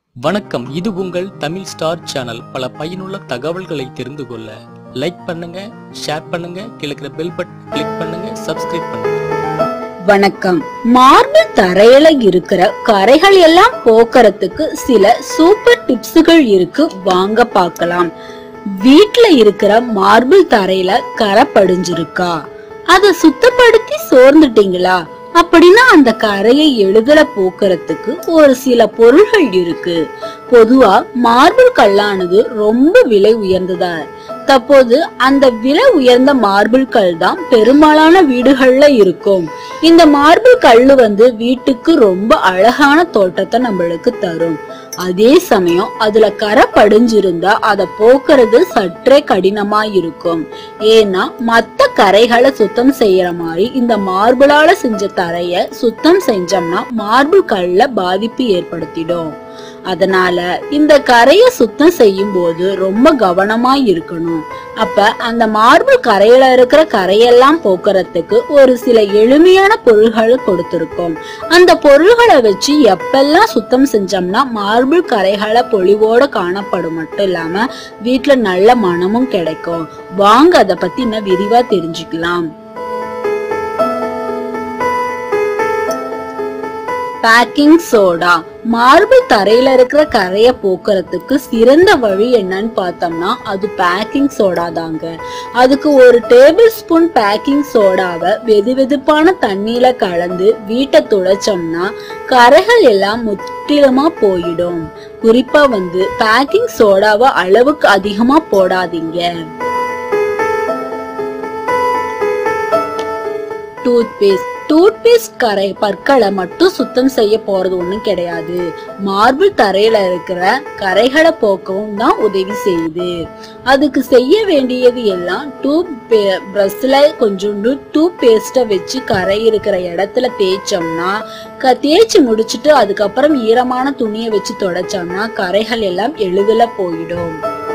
வணக்கம் இது உங்கள் தமிழ் ஸ்டார் சேனல் பல பயனுள்ள தகவல்களை தெரிந்து கொள்ள லைக் பண்ணுங்க ஷேர் பண்ணுங்க கிழக்கிற பெல் பட்டன் கிளிக் பண்ணுங்க சப்ஸ்கிரைப் பண்ணுங்க வணக்கம் மார்பிள் தரையில இருக்கிற கரைகள் எல்லாம் போக்குறதுக்கு சில சூப்பர் டிப்ஸுகள் இருக்கு வாங்க பார்க்கலாம் வீட்ல இருக்கிற மார்பிள் தரையில கரை படிஞ்சிருக்கா அத சுத்தப்படுத்தி சோர்ந்துட்டீங்களா அப்படின்னா அந்த கரையை எளிதில போக்குறதுக்கு ஒரு சில பொருள்கள் இருக்கு பொதுவா மார்பிள் கல்லானது ரொம்ப விலை உயர்ந்ததா தற்போது அந்த விலை உயர்ந்த மார்பிள் கல் தான் பெரும்பாலான வீடுகள்ல இருக்கும் இந்த மார்பிள் கல்லு வந்து வீட்டுக்கு ரொம்ப அழகான தோட்டத்தை நம்மளுக்கு தரும் அதே சமயம் அதுல கரை படிஞ்சிருந்தா அதை போக்குறது சற்றே கடினமா இருக்கும் ஏன்னா மத்த கரைகளை சுத்தம் செய்யற மாதிரி இந்த மார்பிளால செஞ்ச தரைய சுத்தம் செஞ்சோம்னா மார்பிள் கல்ல பாதிப்பு ஏற்படுத்திடும் அதனால இந்த கரைய சுத்தம் செய்யும் போது ரொம்ப கவனமா இருக்கணும் அப்ப அந்த மார்பிள் கரையில இருக்கிற கரையெல்லாம் போக்குறதுக்கு ஒரு சில எளிமையான பொருள்கள் கொடுத்திருக்கோம் அந்த பொருள்களை வச்சு எப்பெல்லாம் சுத்தம் செஞ்சோம்னா மார்பிள் கரைகளை பொலிவோட காணப்படும் மட்டும் இல்லாம வீட்ல நல்ல மனமும் கிடைக்கும் வாங்க அதை பத்தி இன்னும் விரிவா தெரிஞ்சுக்கலாம் பேக்கிங் சோடா மார்பிள் தரையில இருக்கிற கரைய போக்குறதுக்கு சிறந்த வழி என்னன்னு பார்த்தோம்னா அது பேக்கிங் சோடா தாங்க அதுக்கு ஒரு டேபிள் ஸ்பூன் பேக்கிங் சோடாவை வெது வெதுப்பான தண்ணியில கலந்து வீட்டை துடைச்சோம்னா கரைகள் எல்லாம் முற்றிலுமா போயிடும் குறிப்பா வந்து பேக்கிங் சோடாவை அளவுக்கு அதிகமா போடாதீங்க டூத்பேஸ்ட் டூத்பேஸ்ட் கரை பற்களை மட்டும் சுத்தம் செய்ய போறது ஒண்ணும் கிடையாது மார்பிள் தரையில இருக்கிற கரைகளை போக்கவும் தான் உதவி செய்யுது அதுக்கு செய்ய வேண்டியது எல்லாம் டூப் பிரஷ்ல கொஞ்சோண்டு டூப் பேஸ்ட வச்சு கரை இருக்கிற இடத்துல தேய்ச்சோம்னா க தேய்ச்சி முடிச்சிட்டு அதுக்கப்புறம் ஈரமான துணியை வச்சு தொடச்சோம்னா கரைகள் எல்லாம் எளிதில போயிடும்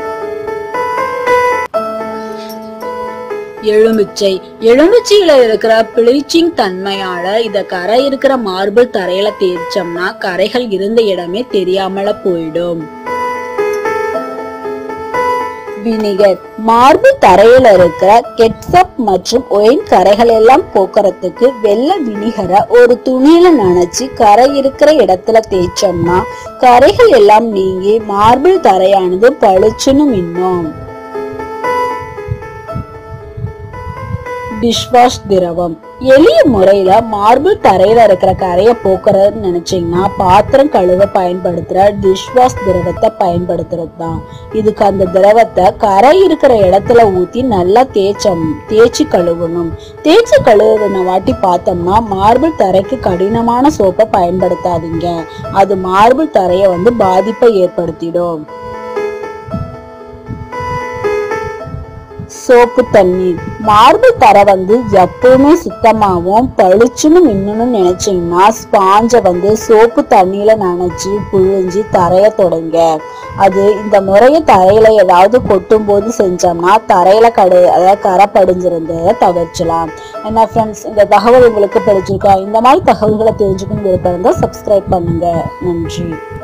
எலுமிச்சை எலுமிச்சையில இருக்கிற பிளீச்சிங் தன்மையால இத கரை இருக்கிற மார்பிள் தரையில தேய்ச்சோம்னா கரைகள் இருந்த இடமே தெரியாமல போயிடும் வினிகர் மார்பிள் தரையில இருக்கிற கெட்சப் மற்றும் ஒயின் கரைகள் எல்லாம் போக்குறதுக்கு வெள்ளை வினிகரை ஒரு துணியில நனைச்சு கரை இருக்கிற இடத்துல தேய்ச்சோம்னா கரைகள் எல்லாம் நீங்கி மார்பிள் தரையானது பளிச்சுன்னு மின்னும் டிஷ்வாஷ் திரவம் எளிய முறையில மார்பிள் தரையில இருக்கிற கரையை போக்குறதுன்னு நினைச்சீங்கன்னா பாத்திரம் கழுவ பயன்படுத்துற டிஷ்வாஷ் திரவத்தை பயன்படுத்துறது தான் இதுக்கு அந்த திரவத்தை கரை இருக்கிற இடத்துல ஊத்தி நல்லா தேய்ச்சம் தேய்ச்சி கழுவணும் தேய்ச்சி கழுவுன வாட்டி பார்த்தோம்னா மார்பிள் தரைக்கு கடினமான சோப்பை பயன்படுத்தாதீங்க அது மார்பிள் தரையை வந்து பாதிப்பை ஏற்படுத்திடும் சோப்பு தண்ணீர் மார்பிள் தரை வந்து எப்பவுமே சுத்தமாகவும் பளிச்சுன்னு மின்னணும்னு நினைச்சீங்கன்னா ஸ்பாஞ்சை வந்து சோப்பு தண்ணியில நனைச்சு புழிஞ்சு தரைய தொடங்க அது இந்த முறையை தரையில ஏதாவது கொட்டும் போது செஞ்சோம்னா தரையில கடை அதாவது கரை படிஞ்சிருந்ததை தவிர்ச்சலாம் என்ன ஃப்ரெண்ட்ஸ் இந்த தகவல் உங்களுக்கு பிடிச்சிருக்கா இந்த மாதிரி தகவல்களை தெரிஞ்சுக்கணும் விருப்பம் இருந்தால் சப்ஸ்கிரைப் பண்ணுங்க நன்றி